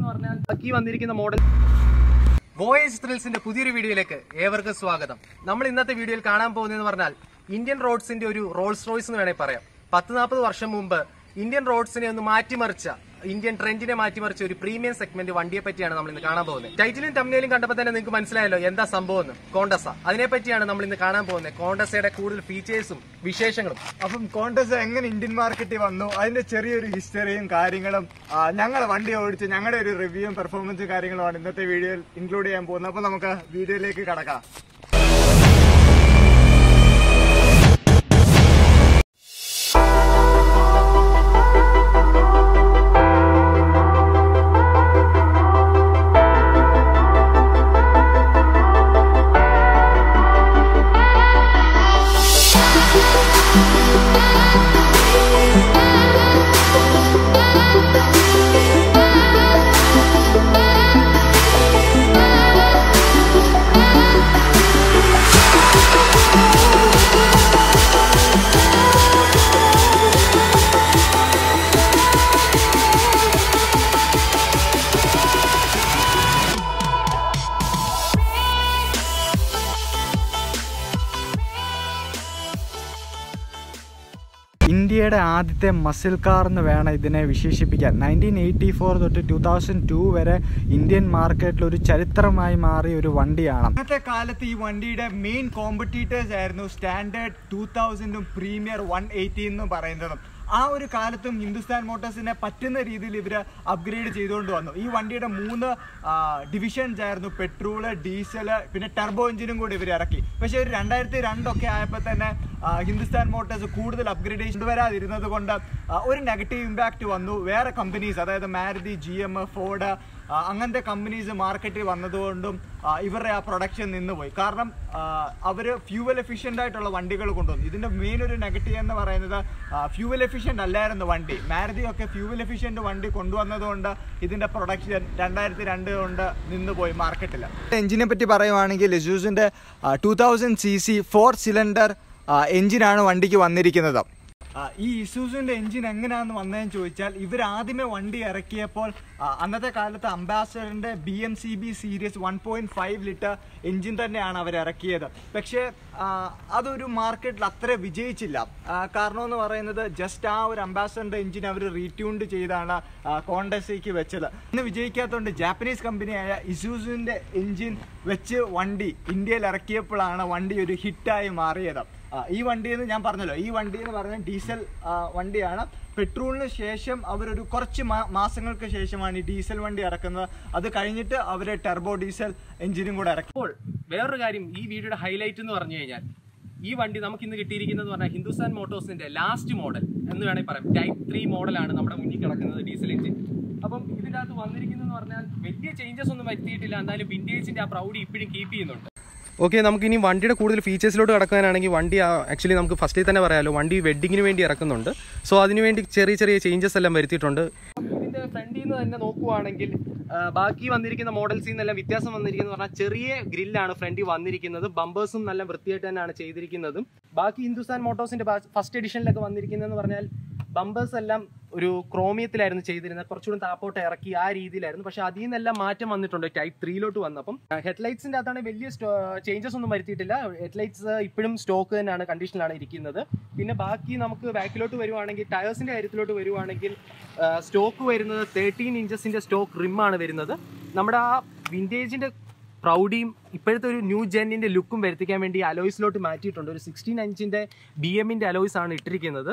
എന്ന് പറഞ്ഞാൽ ബാക്കി വന്നിരിക്കുന്ന മോഡൽ വോയേജ് ത്രിൽസിന്റെ പുതിയൊരു വീഡിയോയിലേക്ക് ഏവർക്കും സ്വാഗതം നമ്മൾ ഇന്നത്തെ വീഡിയോയിൽ കാണാൻ പോകുന്നതെന്ന് പറഞ്ഞാൽ ഇന്ത്യൻ റോഡ്സിന്റെ ഒരു റോൾസ് റോയ്സ് എന്ന് വേണമെങ്കിൽ പറയാം പത്ത് നാൽപ്പത് വർഷം മുമ്പ് ഇന്ത്യൻ റോഡ്സിനെ ഒന്ന് മാറ്റിമറിച്ച ഇന്ത്യൻ ട്രെൻഡിനെ മാറ്റിമറിച്ച ഒരു പ്രീമിയം സെഗ്മെന്റ് വണ്ടിയെ പറ്റിയാണ് നമ്മൾ ഇന്ന് കാണാൻ പോകുന്നത് ടൈറ്റിലും തമ്മിലും കണ്ടപ്പോൾ തന്നെ നിങ്ങൾക്ക് മനസ്സിലായല്ലോ എന്താ സംഭവം എന്ന് കോണ്ടസ അതിനെ പറ്റിയാണ് നമ്മൾ ഇന്ന് കാണാൻ പോകുന്നത് കോണ്ടസയുടെ കൂടുതൽ ഫീച്ചേഴ്സും വിശേഷങ്ങളും അപ്പം കോണ്ടസ് എങ്ങനെ ഇന്ത്യൻ മാർക്കറ്റിൽ വന്നു അതിന്റെ ചെറിയൊരു ഹിസ്റ്ററിയും കാര്യങ്ങളും ആ, ഞങ്ങളെ വണ്ടി ഓടിച്ച് ഞങ്ങളുടെ ഒരു റിവ്യൂവും പെർഫോമൻസും കാര്യങ്ങളുമാണ് ഇന്നത്തെ വീഡിയോയിൽ ഇൻക്ലൂഡ് ചെയ്യാൻ പോകുന്നത് അപ്പൊ നമുക്ക് വീഡിയോയിലേക്ക് കടക്കാം ഇന്ത്യയുടെ ആദ്യത്തെ മസിൽ കാർ എന്ന് വേണം ഇതിനെ വിശേഷിപ്പിക്കാൻ നയൻറ്റീൻ എയ്റ്റി ഫോർ തൊട്ട് ടൂ തൗസൻഡ് ടു വരെ ഇന്ത്യൻ മാർക്കറ്റിൽ ഒരു ചരിത്രമായി മാറിയ ഒരു വണ്ടിയാണ് അന്നത്തെ കാലത്ത് ഈ വണ്ടിയുടെ മെയിൻ കോമ്പറ്റീറ്റേഴ്സ് ആയിരുന്നു സ്റ്റാൻഡേർഡ് ടൂ തൗസൻഡും പ്രീമിയർ വൺ എയ്റ്റി എന്നും പറയുന്നതും ആ ഒരു കാലത്തും ഹിന്ദുസ്ഥാൻ മോട്ടോഴ്സിനെ പറ്റുന്ന രീതിയിൽ ഇവർ അപ്ഗ്രേഡ് ചെയ്തുകൊണ്ട് വന്നു ഈ വണ്ടിയുടെ മൂന്ന് ഡിവിഷൻസ് ആയിരുന്നു പെട്രോള് ഡീസല് പിന്നെ ടെർബോ എഞ്ചിനും കൂടി ഇവർ ഇറക്കി പക്ഷേ ഒരു രണ്ടായിരത്തി രണ്ടൊക്കെ ആയപ്പോൾ തന്നെ ആ, ഹിന്ദുസ്ഥാൻ മോട്ടോഴ്സ് കൂടുതൽ അപ്ഗ്രേഡേഷൻ കൊണ്ടുവരാതിരുന്നത് കൊണ്ട് ആ, ഒരു നെഗറ്റീവ് ഇമ്പാക്റ്റ് വന്നു വേറെ കമ്പനീസ് അതായത് മാരുതി ജി എം ഫോർഡ് അങ്ങനത്തെ കമ്പനീസ് മാർക്കറ്റിൽ വന്നതുകൊണ്ടും ആ, ഇവരുടെ ആ പ്രൊഡക്ഷൻ നിന്നുപോയി കാരണം അവർ ഫ്യൂവൽ എഫിഷ്യൻ്റ് ആയിട്ടുള്ള വണ്ടികൾ കൊണ്ടുവന്നു ഇതിൻ്റെ മെയിൻ ഒരു നെഗറ്റീവ് എന്ന് പറയുന്നത് ഫ്യൂവൽ എഫിഷ്യൻ്റ് അല്ലായിരുന്നു വണ്ടി മാരുതി ഒക്കെ ഫ്യൂവൽ എഫിഷ്യൻ്റ് വണ്ടി കൊണ്ടുവന്നതുകൊണ്ട് ഇതിൻ്റെ പ്രൊഡക്ഷൻ രണ്ടായിരത്തി രണ്ട് കൊണ്ട് നിന്നുപോയി മാർക്കറ്റിൽ എഞ്ചിനെ പറ്റി പറയുവാണെങ്കിൽ ലെസൂസിൻ്റെ two thousand C C four cylinder എഞ്ചിനാണ് വണ്ടിക്ക് വന്നിരിക്കുന്നത് ആ, ഈ ഇസൂസിന്റെ എഞ്ചിൻ എങ്ങനെയാന്ന് വന്നതെന്ന് ചോദിച്ചാൽ ഇവർ ആദ്യമേ വണ്ടി ഇറക്കിയപ്പോൾ ആ, അന്നത്തെ കാലത്ത് അംബാസഡറിന്റെ B M C B series one point five litre engine തന്നെയാണ് അവർ ഇറക്കിയത് പക്ഷേ ആ, അതൊരു മാർക്കറ്റിൽ അത്ര വിജയിച്ചില്ല ആ, കാരണം എന്ന് പറയുന്നത് ജസ്റ്റ് ആ ഒരു അംബാസഡറിന്റെ എഞ്ചിൻ അവർ റീട്യൂൺഡ് ചെയ്താണ് കോണ്ടസിക്ക് വെച്ചത് ഇന്ന് വിജയിക്കാത്തതുകൊണ്ട് ജാപ്പനീസ് കമ്പനിയായ ഇസൂസിന്റെ എഞ്ചിൻ വെച്ച് വണ്ടി ഇന്ത്യയിൽ ഇറക്കിയപ്പോഴാണ് വണ്ടി ഒരു ഹിറ്റായി മാറിയത് ആ, ഈ വണ്ടി എന്ന് ഞാൻ പറഞ്ഞല്ലോ ഈ വണ്ടി എന്ന് പറഞ്ഞാൽ ഡീസൽ ആ, വണ്ടിയാണ് പെട്രോളിന് ശേഷം അവരൊരു കുറച്ച് മാ- മാസങ്ങൾക്ക് ശേഷമാണ് ഈ ഡീസൽ വണ്ടി ഇറക്കുന്നത് അത് കഴിഞ്ഞിട്ട് അവർ ടെർബോ ഡീസൽ എഞ്ചിനും കൂടെ ഇറക്കി അപ്പോൾ വേറൊരു കാര്യം ഈ വീഡിയോയുടെ ഹൈലൈറ്റ് എന്ന് പറഞ്ഞു കഴിഞ്ഞാൽ ഈ വണ്ടി നമുക്ക് ഇന്ന് കിട്ടിയിരിക്കുന്നത് പറഞ്ഞാൽ ഹിന്ദുസ്ഥാൻ മോട്ടോഴ്സിന്റെ ലാസ്റ്റ് മോഡൽ എന്ന് വേണമെങ്കിൽ പറയാം ടൈപ്പ് ത്രീ മോഡലാണ് നമ്മുടെ മുന്നിൽ കിടക്കുന്നത് ഡീസൽ എഞ്ചിൻ അപ്പം ഇതിൻ്റെ അകത്ത് വന്നിരിക്കുന്നതെന്ന് പറഞ്ഞാൽ വലിയ ചേഞ്ചസ് ഒന്നും വരുത്തിയിട്ടില്ല എന്നാലും വിൻറ്റേജിന്റെ ആ പ്രൗഡി ഇപ്പോഴും കീപ്പ് ചെയ്യുന്നുണ്ട് ഓക്കെ നമുക്ക് ഇനി വണ്ടിയുടെ കൂടുതൽ ഫീച്ചേഴ്സിലോട്ട് കിടക്കാനാണെങ്കിൽ വണ്ടി ആക്ച്വലി നമുക്ക് ഫസ്റ്റിൽ തന്നെ പറയാമല്ലോ വണ്ടി വെഡിങ്ങിന് വേണ്ടി ഇറക്കുന്നുണ്ട് സോ അതിനുവേണ്ടി ചെറിയ ചെറിയ ചേഞ്ചസ് എല്ലാം വരുത്തിയിട്ടുണ്ട് ഇതിന്റെ ഫ്രണ്ടിൽ നിന്ന് തന്നെ നോക്കുവാണെങ്കിൽ ആ, ബാക്കി വന്നിരിക്കുന്ന മോഡൽസിൽ നിന്നെല്ലാം വ്യത്യാസം വന്നിരിക്കുന്നത് പറഞ്ഞാൽ ചെറിയ ഗ്രില്ലാണ് ഫ്രണ്ടിൽ വന്നിരിക്കുന്നത് ബമ്പേഴ്സും നല്ല വൃത്തിയായിട്ട് തന്നെയാണ് ചെയ്തിരിക്കുന്നതും ബാക്കി ഹിന്ദുസ്ഥാൻ മോട്ടോഴ്സിന്റെ ഫസ്റ്റ് എഡിഷനിലൊക്കെ വന്നിരിക്കുന്നതെന്ന് പറഞ്ഞാൽ ബമ്പേഴ്സ് എല്ലാം ഒരു ക്രോമിയത്തിലായിരുന്നു ചെയ്തിരുന്നത് കുറച്ചുകൂടി താപ്പോട്ട് ഇറക്കി ആ രീതിയിലായിരുന്നു പക്ഷെ അതിൽ നിന്നെല്ലാം മാറ്റം വന്നിട്ടുണ്ട് ടൈപ്പ് ത്രീയിലോട്ട് വന്നപ്പം ഹെഡ്ലൈറ്റ്സിന്റെ അകത്താണ് വലിയ ചേഞ്ചസ് ഒന്നും വരുത്തിയിട്ടില്ല ഹെഡ്ലൈറ്റ്സ് ഇപ്പോഴും സ്റ്റോക്ക് തന്നെയാണ് കണ്ടീഷനിലാണ് ഇരിക്കുന്നത് പിന്നെ ബാക്കി നമുക്ക് ബാക്കിലോട്ട് വരുവാണെങ്കിൽ ടയേഴ്സിന്റെ കാര്യത്തിലോട്ട് വരുവാണെങ്കിൽ സ്റ്റോക്ക് വരുന്നത് തേർട്ടീൻ ഇഞ്ചസിന്റെ സ്റ്റോക്ക് റിമ്മാണ് വരുന്നത് നമ്മുടെ ആ വിൻറ്റേജിന്റെ പ്രൗഡിയും ഇപ്പോഴത്തെ ഒരു ന്യൂ ജെന്നിന്റെ ലുക്കും വരുത്തിക്കാൻ വേണ്ടി അലോയ്സിലോട്ട് മാറ്റിയിട്ടുണ്ട് ഒരു സിക്സ്റ്റീൻ ഇഞ്ചിന്റെ ബി എമ്മിന്റെ അലോയ്സ് ആണ് ഇട്ടിരിക്കുന്നത്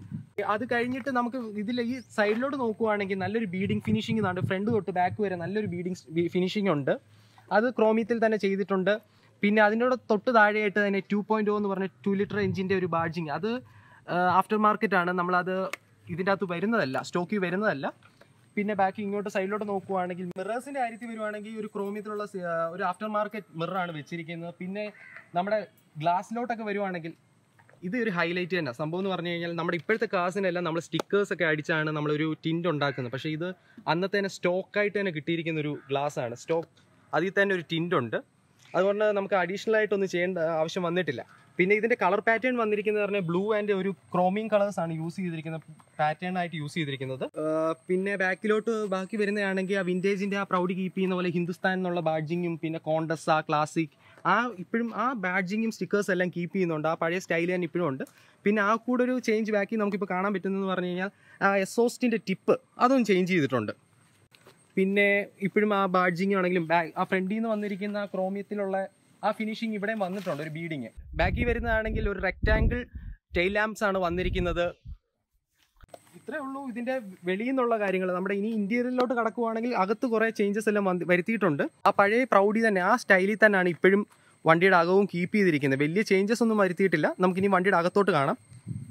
അത് കഴിഞ്ഞിട്ട് നമുക്ക് ഇതിൽ ഈ സൈഡിലോട്ട് നോക്കുവാണെങ്കിൽ നല്ലൊരു ബീഡിങ് ഫിനിഷിംഗ് ഉണ്ട് ഫ്രണ്ട് തൊട്ട് ബാക്ക് വരെ നല്ലൊരു ബീഡിങ് ഫിനിഷിംഗ് ഉണ്ട് അത് ക്രോമിയത്തിൽ തന്നെ ചെയ്തിട്ടുണ്ട് പിന്നെ അതിനോട് തൊട്ട് താഴെയായിട്ട് തന്നെ ടു പോയിന്റ് എന്ന് പറഞ്ഞ ടു ലിറ്റർ എഞ്ചിൻ്റെ ഒരു ബാഡ്ജിങ് അത് ആഫ്റ്റർ മാർക്കറ്റാണ് നമ്മളത് ഇതിൻ്റെ അകത്ത് വരുന്നതല്ല സ്റ്റോക്കിൽ വരുന്നതല്ല പിന്നെ ബാക്കി ഇങ്ങോട്ട് സൈഡിലോട്ട് നോക്കുവാണെങ്കിൽ മിറേഴ്സിന്റെ കാര്യത്തിൽ വരുവാണെങ്കിൽ ഒരു ക്രോമിയത്തിലുള്ള സി- ആ, ഒരു ആഫ്റ്റർ മാർക്കറ്റ് മിററാണ് വെച്ചിരിക്കുന്നത് പിന്നെ നമ്മുടെ ഗ്ലാസ്സിലോട്ടൊക്കെ വരുവാണെങ്കിൽ ഇത് ഒരു ഹൈലൈറ്റ് തന്നെ സംഭവം എന്ന് പറഞ്ഞു കഴിഞ്ഞാൽ നമ്മുടെ ഇപ്പോഴത്തെ കാസിനെല്ലാം നമ്മൾ സ്റ്റിക്കേഴ്സ് ഒക്കെ അടിച്ചാണ് നമ്മളൊരു ടിൻറ്റ് ഉണ്ടാക്കുന്നത് പക്ഷേ ഇത് അന്നത്തെ തന്നെ സ്റ്റോക്കായിട്ട് തന്നെ കിട്ടിയിരിക്കുന്ന ഒരു ഗ്ലാസ് ആണ് സ്റ്റോക്ക് അതിൽ തന്നെ ഒരു ടിൻറ്റ് ഉണ്ട് അതുകൊണ്ട് നമുക്ക് അഡീഷണൽ ആയിട്ടൊന്നും ചെയ്യേണ്ട ആവശ്യം വന്നിട്ടില്ല പിന്നെ ഇതിന്റെ കളർ പാറ്റേൺ വന്നിരിക്കുന്നത് പറഞ്ഞാൽ ബ്ലൂ ആൻഡ് ഒരു ക്രോമിങ് കളേഴ്സ് ആണ് യൂസ് ചെയ്തിരിക്കുന്ന പാറ്റേൺ ആയിട്ട് യൂസ് ചെയ്തിരിക്കുന്നത് ആ, പിന്നെ ബാക്കിലോട്ട് ബാക്കി വരുന്നതാണെങ്കിൽ ആ വിന്റേജിന്റെ ആ പ്രൗഡി കീപ്പ് ചെയ്യുന്ന പോലെ ഹിന്ദുസ്ഥാൻ എന്നുള്ള ബാഡ്ജിങ്ങും പിന്നെ കോണ്ടസ് ആ ക്ലാസിക് ആ ഇപ്പോഴും ആ ബാഡ്ജിങ്ങും സ്റ്റിക്കേഴ്സ് എല്ലാം കീപ്പ് ചെയ്യുന്നുണ്ട് ആ പഴയ സ്റ്റൈൽ തന്നെ ഇപ്പോഴും ഉണ്ട് പിന്നെ ആ കൂടെ ഒരു ചേഞ്ച് ബാക്കി നമുക്കിപ്പോൾ കാണാൻ പറ്റുന്നതെന്ന് പറഞ്ഞു കഴിഞ്ഞാൽ ആ എസോസ്റ്റിന്റെ ടിപ്പ് അതും ചേഞ്ച് ചെയ്തിട്ടുണ്ട് പിന്നെ ഇപ്പോഴും ആ ബാഡ്ജിങ് ആണെങ്കിലും ബാ- ആ ഫ്രണ്ടിൽ നിന്ന് വന്നിരിക്കുന്ന ആ ക്രോമിയത്തിലുള്ള ആ ഫിനിഷിങ് ഇവിടെയും വന്നിട്ടുണ്ട് ഒരു ബീഡിങ് ബാക്കി വരുന്നതാണെങ്കിൽ ഒരു റെക്റ്റാങ്കിൾ ടെയിൽ ലാംപ്സ് ആണ് വന്നിരിക്കുന്നത് ഇത്രേ ഉള്ളൂ ഇതിന്റെ വെളിയിൽ നിന്നുള്ള കാര്യങ്ങൾ നമ്മുടെ ഇനി ഇന്റീരിയറിലോട്ട് കടക്കുവാണെങ്കിൽ അകത്ത് കുറേ ചേഞ്ചസ് എല്ലാം വന്ന് വരുത്തിയിട്ടുണ്ട് ആ പഴയ പ്രൗഡി തന്നെ ആ സ്റ്റൈലിൽ തന്നെയാണ് ഇപ്പോഴും വണ്ടിയുടെ അകവും കീപ്പ് ചെയ്തിരിക്കുന്നത് വലിയ ചേഞ്ചസ് ഒന്നും വരുത്തിയിട്ടില്ല നമുക്കിനി വണ്ടിയുടെ അകത്തോട്ട് കാണാം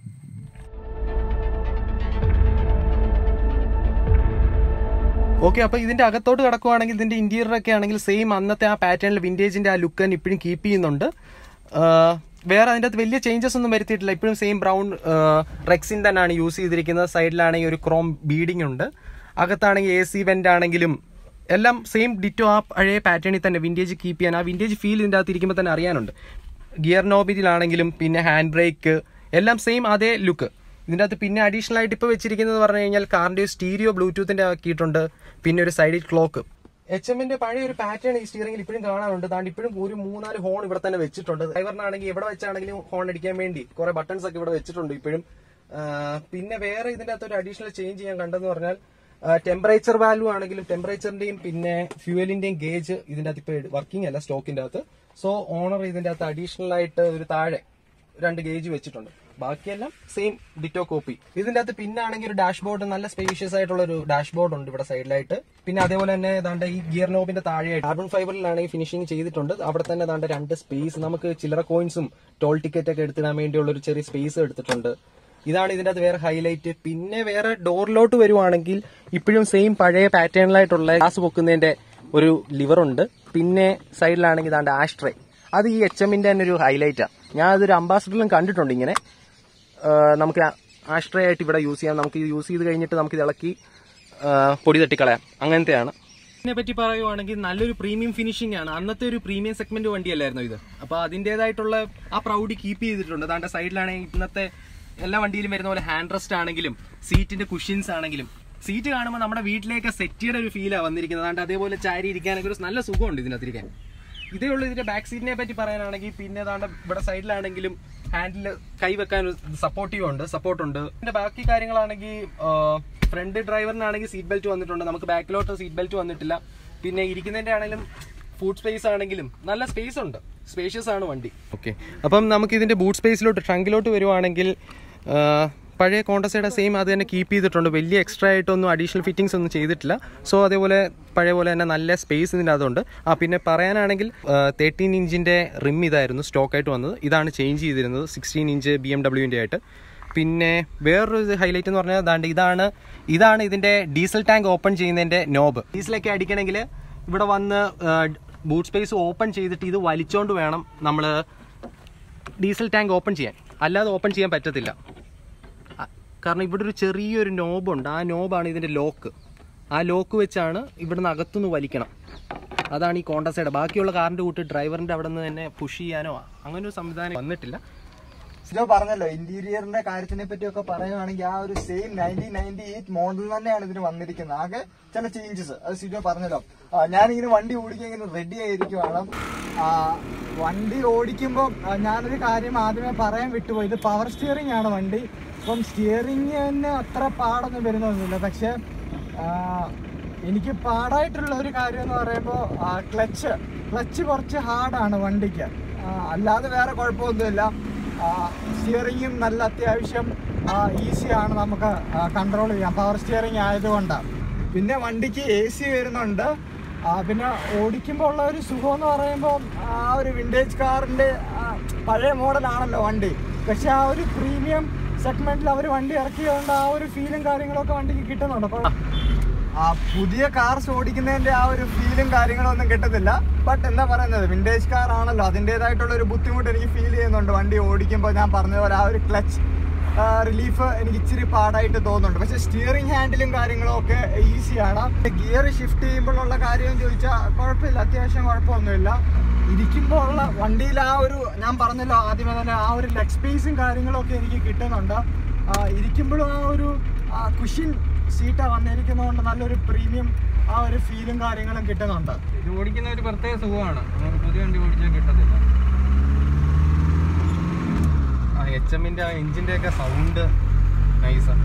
ഓക്കെ അപ്പോൾ ഇതിന്റെ അകത്തോട്ട് കിടക്കുവാണെങ്കിൽ ഇതിന്റെ ഇന്റീരിയർ ഒക്കെ ആണെങ്കിൽ സെയിം അന്നത്തെ ആ പാറ്റേണിൽ വിന്റേജിന്റെ ആ ലുക്ക് തന്നെ ഇപ്പോഴും കീപ്പ് ചെയ്യുന്നുണ്ട് ആ, വേറെ അതിൻ്റെ അകത്ത് വലിയ ചേഞ്ചസ് ഒന്നും വരുത്തിയിട്ടില്ല ഇപ്പോഴും സെയിം ബ്രൗൺ റെക്സിൻ തന്നെയാണ് യൂസ് ചെയ്തിരിക്കുന്നത് സൈഡിലാണെങ്കിൽ ഒരു ക്രോം ബീഡിംഗ് ഉണ്ട് അകത്താണെങ്കിൽ എ സി വെന്റ് ആണെങ്കിലും എല്ലാം സെയിം ഡിറ്റോ ആ പഴയ പാറ്റേണിൽ തന്നെ വിന്റേജ് കീപ്പ് ചെയ്യാൻ ആ വിന്റേജ് ഫീൽ ഇതിൻ്റെ അകത്ത് ഇരിക്കുമ്പോൾ തന്നെ അറിയാനുണ്ട് ഗിയർ നോബിലാണെങ്കിലും പിന്നെ ഹാൻഡ് ബ്രേക്ക് എല്ലാം സെയിം അതേ ലുക്ക് ഇതിൻ്റെ അകത്ത് പിന്നെ അഡീഷണൽ ആയിട്ട് ഇപ്പോൾ വെച്ചിരിക്കുന്നത് പറഞ്ഞു കഴിഞ്ഞാൽ കാറിന്റെ സ്റ്റീരിയോ ബ്ലൂടൂത്തിന്റെ ആക്കിയിട്ടുണ്ട് പിന്നെ ഒരു സൈഡിൽ ക്ലോക്ക് എച്ച് എമ്മിന്റെ പഴയ ഒരു പാറ്റേൺ ഈ സ്റ്റിയറിംഗിൽ ഇപ്പോഴും കാണാനുണ്ട് താണ്ട് ഇപ്പോഴും ഒരു മൂന്നാല് ഹോൺ ഇവിടെ തന്നെ വെച്ചിട്ടുണ്ട് ഡ്രൈവറിനാണെങ്കിൽ എവിടെ വെച്ചാണെങ്കിലും ഹോൺ അടിക്കാൻ വേണ്ടി കുറെ ബട്ടൺസ് ഒക്കെ ഇവിടെ വെച്ചിട്ടുണ്ട് ഇപ്പോഴും ആ, പിന്നെ വേറെ ഇതിന്റെ അകത്ത് ഒരു അഡീഷണൽ ചേഞ്ച് ചെയ്യാൻ കണ്ടെന്ന് പറഞ്ഞാൽ ടെമ്പറേച്ചർ വാല്യൂ ആണെങ്കിലും ടെമ്പറേച്ചറിന്റെയും പിന്നെ ഫ്യൂവലിന്റെയും ഗേജ് ഇതിന്റെ അകത്ത് ഇപ്പോൾ വർക്കിംഗ് അല്ല സ്റ്റോക്കിന്റെ അകത്ത് സോ ഓണർ ഇതിന്റെ അകത്ത് അഡീഷണൽ ആയിട്ട് ഒരു താഴെ രണ്ട് ഗേജ് വെച്ചിട്ടുണ്ട് ബാക്കിയെല്ലാം സെയിം ഡിറ്റോ കോപ്പി ഇതിന്റെ അകത്ത് പിന്നാണെങ്കിൽ ഒരു ഡാഷ്ബോർഡ് നല്ല സ്പേഷ്യസ് ആയിട്ടുള്ള ഒരു ഡാഷ്ബോർഡ് ഉണ്ട് ഇവിടെ സൈഡിലായിട്ട് പിന്നെ അതേപോലെ തന്നെ ഏതാണ്ട് ഈ ഗിയർ നോബിന്റെ താഴെയായിട്ട് കാർബൺ ഫൈബറിലാണ് ഈ ഫിനിഷിംഗ് ചെയ്തിട്ടുണ്ട് അവിടെ തന്നെ ഏതാണ്ട് രണ്ട് സ്പേസ് നമുക്ക് ചില്ലറ കോയിൻസും ടോൾ ടിക്കറ്റ് ഒക്കെ എടുത്തിടാൻ വേണ്ടിയുള്ള ഒരു ചെറിയ സ്പേസ് എടുത്തിട്ടുണ്ട് ഇതാണ് ഇതിന്റെ അകത്ത് വേറെ ഹൈലൈറ്റ് പിന്നെ വേറെ ഡോറിലോട്ട് വരുവാണെങ്കിൽ ഇപ്പോഴും സെയിം പഴയ പാറ്റേണിലായിട്ടുള്ള ഗ്ലാസ് പൊക്കുന്നതിന്റെ ഒരു ലിവർ ഉണ്ട് പിന്നെ സൈഡിലാണെങ്കിൽ ഇതാണ്ട് ആഷ്ട്രേ അത് ഈ എച്ച് എമ്മിന്റെ തന്നെ ഒരു ഹൈലൈറ്റാണ് ഞാൻ അതൊരു അംബാസഡറിലും കണ്ടിട്ടുണ്ട് ഇങ്ങനെ ആ, നമുക്ക് ആഷ്ട്രേ ആയിട്ട് ഇവിടെ യൂസ് ചെയ്യാം നമുക്ക് ഇത് യൂസ് ചെയ്ത് കഴിഞ്ഞിട്ട് നമുക്ക് ഇത് ഇളക്കി ആ, പൊടി തട്ടിക്കളയാം അങ്ങനത്തെയാണ് ഇതിനെ പറ്റി പറയുവാണെങ്കിൽ നല്ലൊരു പ്രീമിയം ഫിനിഷിംഗ് ആണ് അന്നത്തെ ഒരു പ്രീമിയം സെഗ്മെന്റ് വണ്ടിയല്ലായിരുന്നു ഇത് അപ്പൊ അതിന്റേതായിട്ടുള്ള ആ പ്രൗഡി കീപ്പ് ചെയ്തിട്ടുണ്ട് അതാണ്ട് സൈഡിലാണെങ്കിൽ ഇന്നത്തെ എല്ലാ വണ്ടിയിലും വരുന്ന പോലെ ഹാൻഡ് റെസ്റ്റ് ആണെങ്കിലും സീറ്റിന്റെ കുഷ്യൻസ് ആണെങ്കിലും സീറ്റ് കാണുമ്പോൾ നമ്മുടെ വീട്ടിലേക്ക് സെറ്റിയുടെ ഒരു ഫീലാണ് വന്നിരിക്കുന്നത് അതാണ്ട് അതേപോലെ ചാരി ഇരിക്കാനൊക്കെ ഒരു നല്ല സുഖമുണ്ട് ഇതിനകത്തിരിക്കാൻ ഇതേ ഉള്ളൂ ഇതിന്റെ ബാക്ക് സീറ്റിനെ പറ്റി പറയാനാണെങ്കിൽ പിന്നെ ഏതാണ്ട് ഇവിടെ സൈഡിലാണെങ്കിലും ഹാൻഡിൽ കൈവെക്കാൻ സപ്പോർട്ടീവ് ഉണ്ട് സപ്പോർട്ട് ഉണ്ട് ഇതിന്റെ ബാക്കി കാര്യങ്ങളാണെങ്കിൽ ഫ്രണ്ട് ഡ്രൈവറിനാണെങ്കിൽ സീറ്റ് ബെൽറ്റ് വന്നിട്ടുണ്ട് നമുക്ക് ബാക്കിലോട്ട് സീറ്റ് ബെൽറ്റ് വന്നിട്ടില്ല പിന്നെ ഇരിക്കുന്നതിന്റെ ആണെങ്കിലും ഫുഡ് സ്പേസ് ആണെങ്കിലും നല്ല സ്പേസ് ഉണ്ട് സ്പേഷ്യസ് ആണ് വണ്ടി ഓക്കെ അപ്പം നമുക്ക് ഇതിന്റെ ബൂട്ട് സ്പേസിലോട്ട് ട്രങ്കിലോട്ട് വരുവാണെങ്കിൽ ആ, പഴയ കോണ്ടസയുടെ സെയിം അത് തന്നെ കീപ്പ് ചെയ്തിട്ടുണ്ട് വലിയ എക്സ്ട്രാ ആയിട്ടൊന്നും അഡീഷണൽ ഫിറ്റിംഗ്സ് ഒന്നും ചെയ്തിട്ടില്ല സോ അതേപോലെ പഴയ പോലെ തന്നെ നല്ല സ്പേസ് ഇതിൻ്റെ അതുണ്ട് ആ പിന്നെ പറയാനാണെങ്കിൽ തേർട്ടീൻ ഇഞ്ചിൻ്റെ റിം ഇതായിരുന്നു സ്റ്റോക്കായിട്ട് വന്നത് ഇതാണ് ചേഞ്ച് ചെയ്തിരുന്നത് സിക്സ്റ്റീൻ ഇഞ്ച് ബി എം ഡബ്ല്യുവിൻ്റെ ആയിട്ട് പിന്നെ വേറൊരു ഹൈലൈറ്റ് എന്ന് പറഞ്ഞാൽ അതാണ്ട് ഇതാണ് ഇതാണ് ഇതിൻ്റെ ഡീസൽ ടാങ്ക് ഓപ്പൺ ചെയ്യുന്നതിൻ്റെ നോബ് ഡീസലൊക്കെ അടിക്കണമെങ്കിൽ ഇവിടെ വന്ന് ബൂട്ട് സ്പേസ് ഓപ്പൺ ചെയ്തിട്ട് ഇത് വലിച്ചോണ്ട് വേണം നമ്മൾ ഡീസൽ ടാങ്ക് ഓപ്പൺ ചെയ്യാൻ അല്ലാതെ ഓപ്പൺ ചെയ്യാൻ പറ്റത്തില്ല അ- കാരണം ഇവിടെ ഒരു ചെറിയൊരു നോബുണ്ട് ആ നോബാണ് ഇതിന്റെ ലോക്ക് ആ ലോക്ക് വെച്ചാണ് ഇവിടുന്ന് അകത്തുനിന്ന് വലിക്കണം അതാണ് ഈ കോണ്ടസയുടെ ബാക്കിയുള്ള കാറിന്റെ കൂട്ട് ഡ്രൈവറിന്റെ അവിടെ നിന്ന് തന്നെ പുഷ് ചെയ്യാനോ അങ്ങനെ ഒരു സംവിധാനം വന്നിട്ടില്ല സിജോ പറഞ്ഞല്ലോ ഇന്റീരിയറിന്റെ കാര്യത്തിനെ പറ്റിയൊക്കെ പറയുവാണെങ്കിൽ ആ ഒരു same nineteen ninety eight model തന്നെയാണ് ഇതിന് വന്നിരിക്കുന്നത് ആകെ ചില ചേഞ്ചസ് അത് സിജോ പറഞ്ഞല്ലോ ആ, ഞാനിങ്ങനെ വണ്ടി ഓടിക്കാൻ ഇങ്ങനെ റെഡി ആയിരിക്കുവാണ് ആ, വണ്ടി ഓടിക്കുമ്പോൾ ഞാനൊരു കാര്യം ആദ്യമേ പറയാൻ വിട്ടുപോയി ഇത് പവർ സ്റ്റിയറിംഗ് ആണ് വണ്ടി അപ്പം സ്റ്റിയറിംഗിന് അത്ര പാടൊന്നും വരുന്നൊന്നുമില്ല പക്ഷെ ആ, എനിക്ക് പാടായിട്ടുള്ള ഒരു കാര്യം എന്ന് പറയുമ്പോൾ ക്ലച്ച് ക്ലച്ച് കുറച്ച് ഹാർഡാണ് വണ്ടിക്ക് ആ, അല്ലാതെ വേറെ കുഴപ്പമൊന്നുമില്ല സ്റ്റിയറിങ്ങും നല്ല അത്യാവശ്യം ഈസിയാണ് നമുക്ക് കൺട്രോൾ ചെയ്യാം പവർ സ്റ്റിയറിംഗ് ആയതുകൊണ്ടാണ് പിന്നെ വണ്ടിക്ക് എ സി വരുന്നുണ്ട് ആ, പിന്നെ ഓടിക്കുമ്പോൾ ഉള്ള ഒരു സുഖം എന്ന് പറയുമ്പോൾ ആ ഒരു വിൻറ്റേജ് കാറിൻ്റെ പഴയ മോഡലാണല്ലോ വണ്ടി പക്ഷെ ആ ഒരു പ്രീമിയം സെഗ്മെന്റിൽ അവർ വണ്ടി ഇറക്കിയതുകൊണ്ട് ആ ഒരു ഫീലും കാര്യങ്ങളൊക്കെ വണ്ടിക്ക് കിട്ടുന്നുണ്ട് അപ്പോൾ ആ പുതിയ കാർസ് ഓടിക്കുന്നതിന്റെ ആ ഒരു ഫീലും കാര്യങ്ങളും ഒന്നും കിട്ടത്തില്ല ബട്ട് എന്താ പറയുന്നത് വിന്റേജ് കാർ ആണല്ലോ അതിൻ്റെതായിട്ടുള്ള ഒരു ബുദ്ധിമുട്ട് എനിക്ക് ഫീൽ ചെയ്യുന്നുണ്ട് വണ്ടി ഓടിക്കുമ്പോൾ ഞാൻ പറഞ്ഞ പോലെ ആ ഒരു ക്ലച്ച് റിലീഫ് എനിക്ക് ഇച്ചിരി പാടായിട്ട് തോന്നുന്നുണ്ട് പക്ഷെ സ്റ്റിയറിംഗ് ഹാൻഡിലും കാര്യങ്ങളും ഒക്കെ ഈസിയാണ് ഗിയർ ഷിഫ്റ്റ് ചെയ്യുമ്പോഴുള്ള കാര്യം ചോദിച്ചാൽ കുഴപ്പമില്ല അത്യാവശ്യം കുഴപ്പമൊന്നുമില്ല ഇരിക്കുമ്പോൾ ഉള്ള വണ്ടിയിൽ ആ ഒരു ഞാൻ പറഞ്ഞല്ലോ ആദ്യമേ തന്നെ ആ ഒരു ലെഗ് സ്പേസും കാര്യങ്ങളും ഒക്കെ എനിക്ക് കിട്ടുന്നുണ്ട് ആ, ഇരിക്കുമ്പോഴും ആ ഒരു കുഷിൻ സീറ്റാണ് വന്നിരിക്കുന്നതുകൊണ്ട് നല്ലൊരു പ്രീമിയം ആ ഒരു ഫീലും കാര്യങ്ങളും കിട്ടുന്നുണ്ട് ഇത് ഓടിക്കുന്ന ഒരു പ്രത്യേക സുഖമാണ് നമുക്ക് പുതിയ വണ്ടി ഓടിച്ചാൽ കിട്ടത്തില്ല ആ എച്ച് എമ്മിന്റെ ആ എഞ്ചിന്റെ ഒക്കെ സൗണ്ട് നൈസാണ്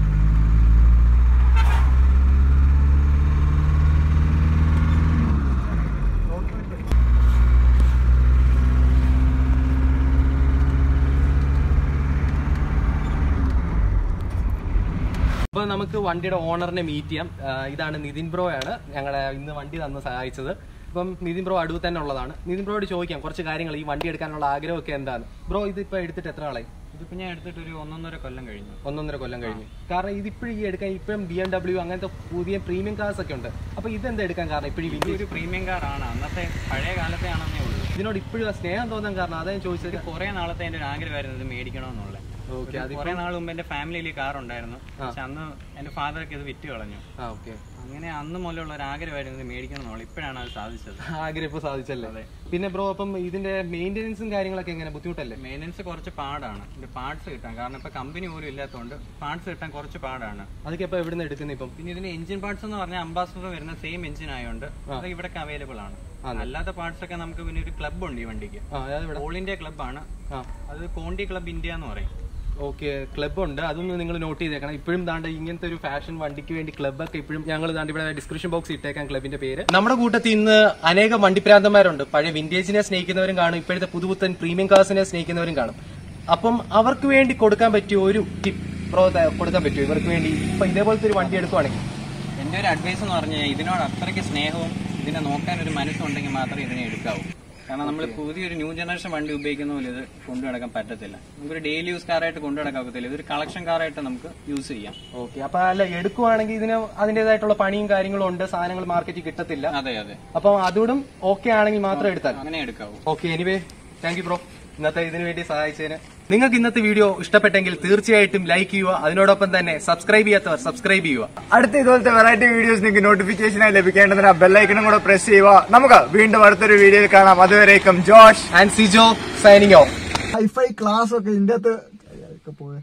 അപ്പോൾ നമുക്ക് വണ്ടിയുടെ ഓണറിനെ മീറ്റ് ചെയ്യാം ആ, ഇതാണ് നിതിൻ ബ്രോ ആണ് ഞങ്ങളെ ഇന്ന് വണ്ടി തന്ന് സഹായിച്ചത് ഇപ്പം നിതിൻ ബ്രോ അടുത്ത് തന്നെ ഉള്ളതാണ് നിതിൻ ബ്രോയോട് ചോദിക്കാം കുറച്ച് കാര്യങ്ങൾ ഈ വണ്ടി എടുക്കാനുള്ള ആഗ്രഹമൊക്കെ എന്താണ് ബ്രോ ഇതിപ്പോൾ എടുത്തിട്ട് എത്ര ആളായി ഇതിപ്പോ ഞാൻ എടുത്തിട്ട് ഒരു ഒന്നൊന്നര കൊല്ലം കഴിഞ്ഞു ഒന്നൊന്നര കൊല്ലം കഴിഞ്ഞു കാരണം ഇതിപ്പോഴും ഈ എടുക്കാൻ ഇപ്പം ബി എം ഡബ്ല്യു അങ്ങനത്തെ പുതിയ പ്രീമിയം കാർസ് ഒക്കെ ഉണ്ട് അപ്പൊ ഇതെന്താ എടുക്കാൻ കാരണം ഇപ്പോഴും ഇത് വിന്റേജ് ഒരു പ്രീമിയം കാർ ആണ് അന്നത്തെ പഴയ കാലത്തെ ആണെന്നേ ഉള്ളൂ ഇതിനോട് ഇപ്പോഴും സ്നേഹം തോന്നാൻ കാരണം അതാ ഞാൻ ചോദിച്ചത് കുറെ നാളത്തെ എന്റെ ഒരു ആഗ്രഹമായിരുന്നു ഇത് മേടിക്കണമെന്നുള്ളത് ഓക്കെ അത് കുറെ നാൾ മുമ്പ് എന്റെ ഫാമിലിയിൽ കാർ ഉണ്ടായിരുന്നു പക്ഷെ അന്ന് എന്റെ ഫാദറൊക്കെ ഇത് വിറ്റ് കളഞ്ഞു ആ ഓക്കെ അങ്ങനെ അന്ന് മുതലുള്ള ഒരു ആഗ്രഹമായിരുന്നു ഇത് മേടിക്കണം എന്നുള്ളത് ഇപ്പോഴാണ് അത് സാധിച്ചത് ആഗ്രഹം ഇപ്പൊ സാധിച്ചല്ലേ പിന്നെ ബ്രോ അപ്പം ഇതിന്റെ മെയിൻ്റെനൻസും കാര്യങ്ങളൊക്കെ എങ്ങനെ ബുദ്ധിമുട്ടല്ലേ മെയിൻ്റനൻസ് കുറച്ച് പാടാണ് ഇതിന്റെ പാർട്സ് കിട്ടാൻ കാരണം ഇപ്പൊ കമ്പനി പോലും ഇല്ലാത്തതുകൊണ്ട് പാർട്സ് കിട്ടാൻ കുറച്ച് പാടാണ് അതൊക്കെ ഇപ്പൊ എവിടുന്ന് എടുക്കുന്നത് ഇപ്പം പിന്നെ ഇതിന്റെ എഞ്ചിൻ പാർട്സ് എന്ന് പറഞ്ഞാൽ അംബാസഡർ വരുന്ന സെയിം എഞ്ചിൻ ആയതുകൊണ്ട് അത് ഇവിടെ അവൈലബിൾ ആണ് അല്ലാത്ത പാർട്സ് ഒക്കെ നമുക്ക് പിന്നെ ഒരു ക്ലബ് ഉണ്ട് ഈ വണ്ടിക്ക് ആ അതായത് ഇവിടെ ഓൾ ഇന്ത്യ ക്ലബ്ബാണ് ആ അത് കോണ്ടി ക്ലബ് ഇന്ത്യ എന്ന് പറയും ഓക്കെ ക്ലബ് ഉണ്ട് അതൊന്ന് നിങ്ങൾ നോട്ട് ചെയ്തേക്കണം ഇപ്പോഴും ദാണ്ട് ഇങ്ങനത്തെ ഒരു ഫാഷൻ വണ്ടിക്ക് വേണ്ടി ക്ലബ്ബൊക്കെ ഇപ്പോഴും ഞങ്ങൾ ദാണ്ട് ഇവിടെ ഡിസ്ക്രിപ്ഷൻ ബോക്സ് ഇട്ടേക്കാം ക്ലബിന്റെ പേര് നമ്മുടെ കൂട്ടത്തിൽ ഇന്ന് അനേകം വണ്ടിപ്രാന്തന്മാരുണ്ട് പഴയ വിന്റേജിനെ സ്നേഹിക്കുന്നവരും കാണും ഇപ്പോഴത്തെ പുതുപുത്തൻ പ്രീമിയം കാസിനെ സ്നേഹിക്കുന്നവരും കാണും അപ്പം അവർക്ക് വേണ്ടി കൊടുക്കാൻ പറ്റിയ ഒരു ടിപ്പ് പ്രോ കൊടുക്കാൻ പറ്റുമോ ഇവർക്ക് വേണ്ടി ഇപ്പൊ ഇതേപോലത്തെ ഒരു വണ്ടി എടുക്കുവാണെങ്കിൽ എന്റെ ഒരു അഡ്വൈസ് എന്ന് പറഞ്ഞാൽ ഇതിനോട് അത്രയ്ക്ക് സ്നേഹവും ഇതിനെ നോക്കാൻ ഒരു മനസ്സുണ്ടെങ്കിൽ മാത്രമേ ഇതിനെ എടുക്കാവൂ കാരണം നമ്മൾ പുതിയൊരു ന്യൂ ജനറേഷൻ വണ്ടി ഉപയോഗിക്കുന്ന പോലെ ഇത് കൊണ്ടു നടക്കാൻ പറ്റത്തില്ല നമുക്കൊരു ഡെയിലി യൂസ് കാറായിട്ട് കൊണ്ടു നടക്കാൻ പറ്റത്തില്ല ഇതൊരു കളക്ഷൻ കാറായിട്ട് നമുക്ക് യൂസ് ചെയ്യാം ഓക്കെ അപ്പൊ അല്ല എടുക്കുവാണെങ്കിൽ ഇതിന് അതിന്റേതായിട്ടുള്ള പണിയും കാര്യങ്ങളും ഉണ്ട് സാധനങ്ങൾ മാർക്കറ്റിൽ കിട്ടത്തില്ല അതെ അതെ അപ്പം അതുകൂടും ഓക്കെ ആണെങ്കിൽ മാത്രം എടുത്താൽ അങ്ങനെ എടുക്കാവൂ okay anyway thank you bro ഇന്നത്തെ ഇതിനു വേണ്ടി സഹായിച്ചതിന് നിങ്ങൾക്ക് ഇന്നത്തെ വീഡിയോ ഇഷ്ടപ്പെട്ടെങ്കിൽ തീർച്ചയായിട്ടും ലൈക്ക് ചെയ്യുക അതിനോടൊപ്പം തന്നെ സബ്സ്ക്രൈബ് ചെയ്യാത്തവർ സബ്സ്ക്രൈബ് ചെയ്യുക അടുത്ത ഇതുപോലത്തെ വെറൈറ്റി വീഡിയോസ് നിങ്ങൾക്ക് നോട്ടിഫിക്കേഷനായി ലഭിക്കേണ്ടതിന് ബെല്ലൈക്കണും കൂടെ പ്രസ് ചെയ്യുക നമുക്ക് വീണ്ടും അടുത്തൊരു വീഡിയോയിൽ കാണാം അതുവരേക്കും Josh and Sijo signing off hi fi class ഒക്കെ ഇതിന്റെ അകത്ത് പോയി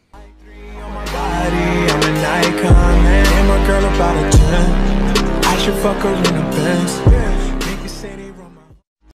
body, I'm an icon, man. And my girl about a 10. I should fuck her in the Benz.